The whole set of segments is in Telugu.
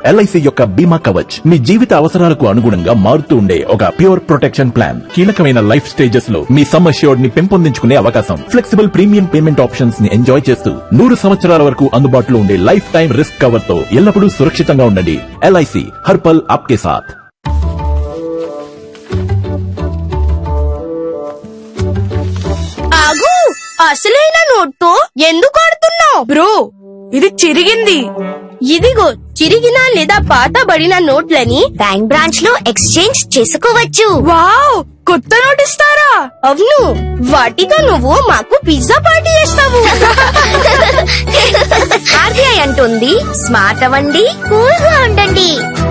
ఎల్ఐసి యొక్క బీమా కవచ్ మీ జీవిత అవసరాలకు అనుగుణంగా మారుతూ ఉండే ఒక ప్యూర్ ప్రొటెక్షన్ ప్లాన్ కీలకమైన లైఫ్ స్టేజెస్ లో మీ సమ్ అష్యూర్డ్ ని పెంపొందించుకునే అవకాశం ఫ్లెక్సిబుల్ ప్రీమియం పేమెంట్ ఆప్షన్స్ ని ఎంజాయ్ చేస్తూ నూరు సంవత్సరాల వరకు అందుబాటులో ఉండే లైఫ్ టైం రిస్క్ కవర్ తో ఎల్లప్పుడూ సురక్షితంగా ఉండండి ఎల్ఐసి హర్పల్ ఆప్కే సాథ్ ఆగు అసలైన నోట్తో ఎందుకు ఆడుతున్నావు బ్రో ఇది చిరిగింది ఇదిగో చిరిగిన లేదా పాతబడిన నోట్లని బ్యాంక్ బ్రాంచ్ లో ఎక్స్చేంజ్ చేసుకోవచ్చు వావ్ కొత్త నోట్ ఇస్తారా అవును వాటితో నువ్వు మాకు పిజ్జా పార్టీ చేస్తావు ఆర్బీఐ అంటుంది స్మార్ట్ అవ్వండి కూల్ గా ఉండండి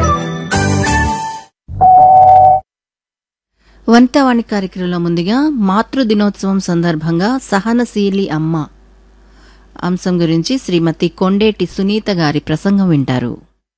వంతవాణి కార్యక్రమంలో ముందుగా మాతృ దినోత్సవం సందర్భంగా సహనశీలి అమ్మ అంశం గురించి శ్రీమతి కొండేటి సునీత గారి ప్రసంగం వింటారు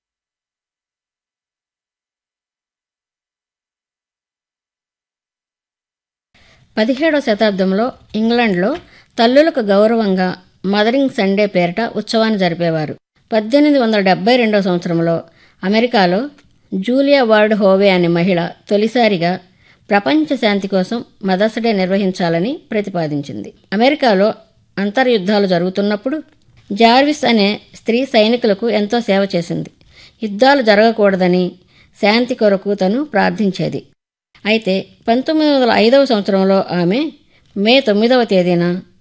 పదిహేడవ శతాబ్దంలో ఇంగ్లాండ్లో తల్లులకు గౌరవంగా మదరింగ్ సండే పేరిట ఉత్సవాన్ని జరిపేవారు పద్దెనిమిది వందల డెబ్బై రెండవ సంవత్సరంలో అమెరికాలో జూలియా వార్డ్ హోవే అనే మహిళ తొలిసారిగా ప్రపంచ శాంతి కోసం మదర్స్ డే నిర్వహించాలని ప్రతిపాదించింది అమెరికాలో అంతర్యుద్ధాలు జరుగుతున్నప్పుడు జార్విస్ అనే స్త్రీ సైనికులకు ఎంతో సేవ చేసింది యుద్ధాలు జరగకూడదని శాంతి కొరకు తను ప్రార్థించేది అయితే పంతొమ్మిది వందల ఐదవ సంవత్సరంలో ఆమె మే తొమ్మిదవ తేదీన